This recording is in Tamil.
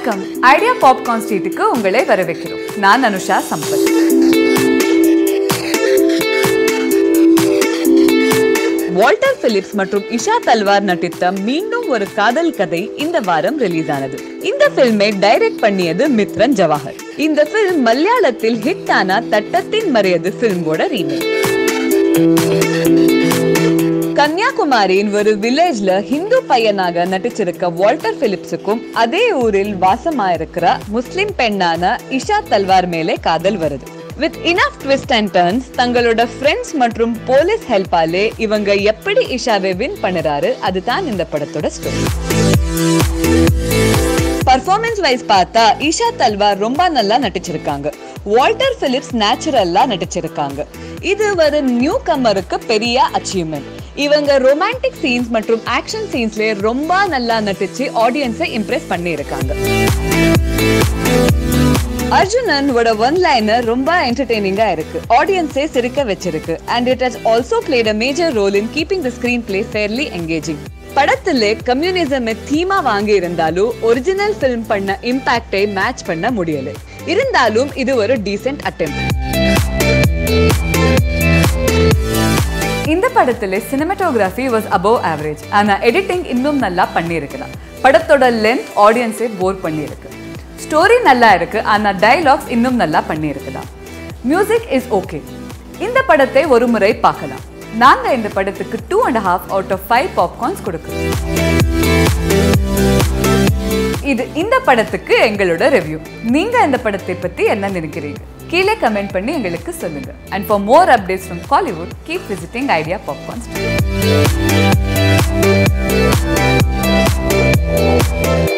வணக்கம் ஐடியா பாப்கார்ன் ஸ்ட்ரீட்டுக்கு உங்களை வரவேற்கிறோம் நான் அனுஷா சம்பத் வால்டர் பிலிப்ஸ் மற்றும் இஷா தல்வார் நடித்த மீண்டும் ஒரு காதல் கதை இந்த வாரம் ரிலீஸ் ஆனது இந்த பில்மை டைரக்ட் பண்ணியது மித்ரன் ஜவாஹர் இந்த பில்ம் மலையாளத்தில் ஹிட் ஆன தட்டத்தின் மறையது பில்மோட ரீமேக் கன்னியாகுமரியின் ஒரு வில்லேஜ்ல ஹிந்து பையனாக நடிச்சிருக்க வால்டர் பிலிப்ஸுக்கும் அதே ஊரில் வாசமாயிருக்கிற முஸ்லிம் பெண்ணான இஷா தல்வார் மேலே காதல் வருது with enough twist and turns தங்களோட ஃப்ரெண்ட்ஸ் மற்றும் போலீஸ் ஹெல்ப்பாலே இவங்க எப்படி இஷாவை வின் பண்ணுறாரு அதுதான் இந்த படத்தோட ஸ்டோரி பர்ஃபார்மன்ஸ் வைஸ் பார்த்தா ஈஷா தல்வார் ரொம்ப நல்லா நடிச்சிருக்காங்க வால்டர் பிலிப்ஸ் நேச்சுரல்லா நடிச்சிருக்காங்க இது ஒரு நியூ கம்மருக்கு பெரிய அச்சீவ்மெண்ட் இவங்க ரொமான்டிக் சீன்ஸ் மற்றும் ஆக்ஷன் சீன்ஸ்ல ரொம்ப நல்லா நடிச்சு ஆடியன்ஸை இம்ப்ரெஸ் பண்ணியிருக்காங்க அர்ஜுனன் ஓட ஒன் லைனர் ரொம்ப என்டர்டெய்னிங்கா இருக்கு ஆடியன்ஸை சிரிக்க வச்சிருக்கு and it has also played a major role in keeping the screenplay fairly engaging படத்துல கம்யூனிசம் தீமா வாங்கி இருந்தாலும் ஒரிஜினல் ஃபிலிம் பண்ண இம்பாக்டை மேட்ச் பண்ண முடியல இருந்தாலும் இது ஒரு டீசென்ட் அட்டெம்ப்ட் இந்த படத்துல சினிமாட்டோகிராஃபி வாஸ் அபவ் ஆவரேஜ் ஆனா எடிட்டிங் இன்னும் நல்லா பண்ணியிருக்கலாம் படத்தோட லென்த் ஆடியன்ஸை போர் பண்ணியிருக்கு ஸ்டோரி நல்லா இருக்கு ஆனா டைலாக்ஸ் இன்னும் நல்லா பண்ணியிருக்கலாம் மியூசிக் இஸ் ஓகே இந்த படத்தை ஒரு முறை பார்க்கலாம் நாங்க இந்த படத்துக்கு two and half out of five popcorns கொடுக்குறோம் இது இந்த படத்துக்கு எங்களோட ரிவ்யூ நீங்க இந்த படத்தை பத்தி என்ன நினைக்கிறீங்க கீழே கமெண்ட் பண்ணி எங்களுக்கு சொல்லுங்க and for more updates from Kollywood keep visiting idea popcorns